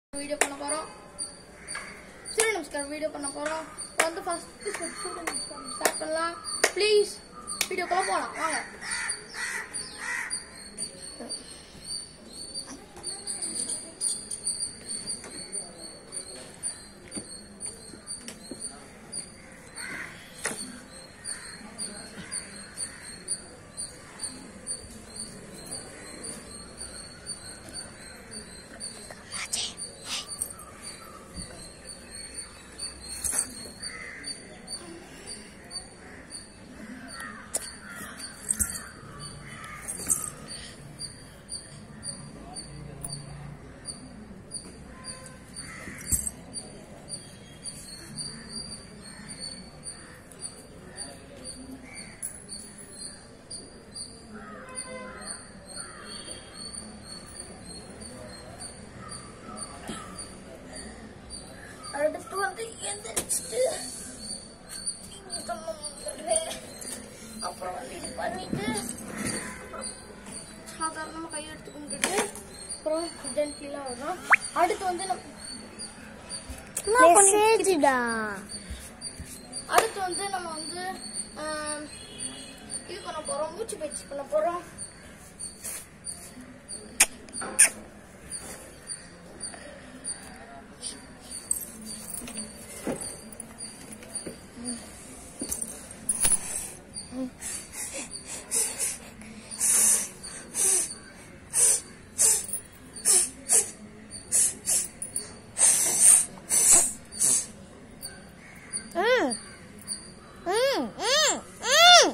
Video பண்ண போறோம் சூரிய நமஸ்காரம் வீடியோ பண்ண போறோம் இப்போ வந்து ஃபர்ஸ்ட் சூரிய நமஸ்காரம் ஸ்டார்ட் பண்ணலாம் ப்ளீஸ் வீடியோக்குள்ள போலாம் வாங்க அடுத்து வந்து எந்திரிச்சிட்டு சுத்தமா வந்துடுறேன். அப்புறம் வந்து இது பண்ணிட்டு அப்புறம் சாதாரணமா கை எடுத்து கும்பிட்டுட்டு அப்புறம் ஜென்ட்லிலாம் வரும் அடுத்து வந்து நம்ம என்ன பண்ணிட்டு மெசேஜ்டா அடுத்து வந்து நம்ம வந்து ஆம், இது பண்ண போறோம் மூச்சு பயிற்சி பண்ண போறோம் ம் ம் ம் ம்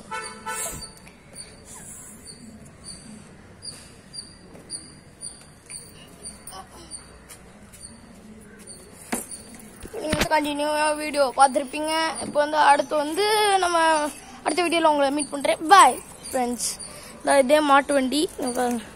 நீங்க வந்து கண்டினியூவா வீடியோ பார்த்துருப்பீங்க இப்போ வந்து அடுத்து வந்து நம்ம அடுத்த வீடியோல உங்களை மீட் பண்றேன் பாய் ஃப்ரெண்ட்ஸ் இதே மாட்டு வண்டி இங்க பாருங்க